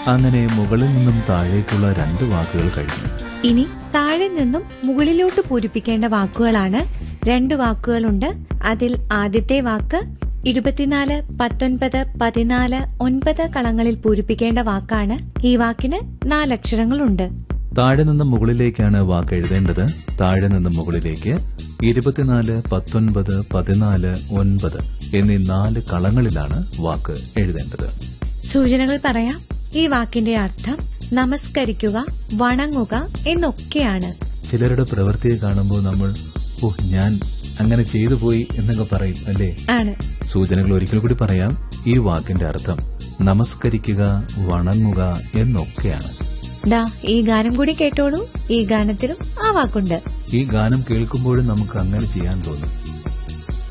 അങ്ങനെ മുകളിൽ നിന്നും താഴേക്കുള്ള രണ്ട് വാക്കുകൾ കഴിഞ്ഞു ഇനി താഴെ നിന്നും മുകളിലോട്ട് പൂരിപ്പിക്കേണ്ട വാക്കുകളാണ് രണ്ട് വാക്കുകളുണ്ട് അതിൽ ആദ്യത്തെ വാക്ക് ഇരുപത്തിനാല് പത്തൊൻപത് പതിനാല് ഒൻപത് കളങ്ങളിൽ പൂരിപ്പിക്കേണ്ട വാക്കാണ് ഈ വാക്കിന് നാലക്ഷരങ്ങളുണ്ട് താഴെ നിന്നും മുകളിലേക്കാണ് വാക്ക് എഴുതേണ്ടത് താഴെ നിന്നും മുകളിലേക്ക് ഇരുപത്തിനാല് പത്തൊൻപത് പതിനാല് ഒൻപത് എന്നീ നാല് കളങ്ങളിലാണ് വാക്ക് എഴുതേണ്ടത് സൂചനകൾ പറയാം ഈ വാക്കിന്റെ അർത്ഥം നമസ്കരിക്കുക വണങ്ങുക എന്നൊക്കെയാണ് ചിലരുടെ പ്രവൃത്തിയെ കാണുമ്പോൾ നമ്മൾ ഓ ഞാൻ അങ്ങനെ ചെയ്തു പോയി എന്നൊക്കെ പറയും അല്ലേ ആണ് സൂചനകൾ ഒരിക്കൽ കൂടി പറയാം ഈ വാക്കിന്റെ അർത്ഥം നമസ്കരിക്കുക വണങ്ങുക എന്നൊക്കെയാണ് ദാ ഈ ഗാനം കൂടി കേട്ടോളൂ ഈ ഗാനത്തിലും ആ വാക്കുണ്ട് ഈ ഗാനം കേൾക്കുമ്പോഴും നമുക്ക് അങ്ങനെ ചെയ്യാൻ തോന്നും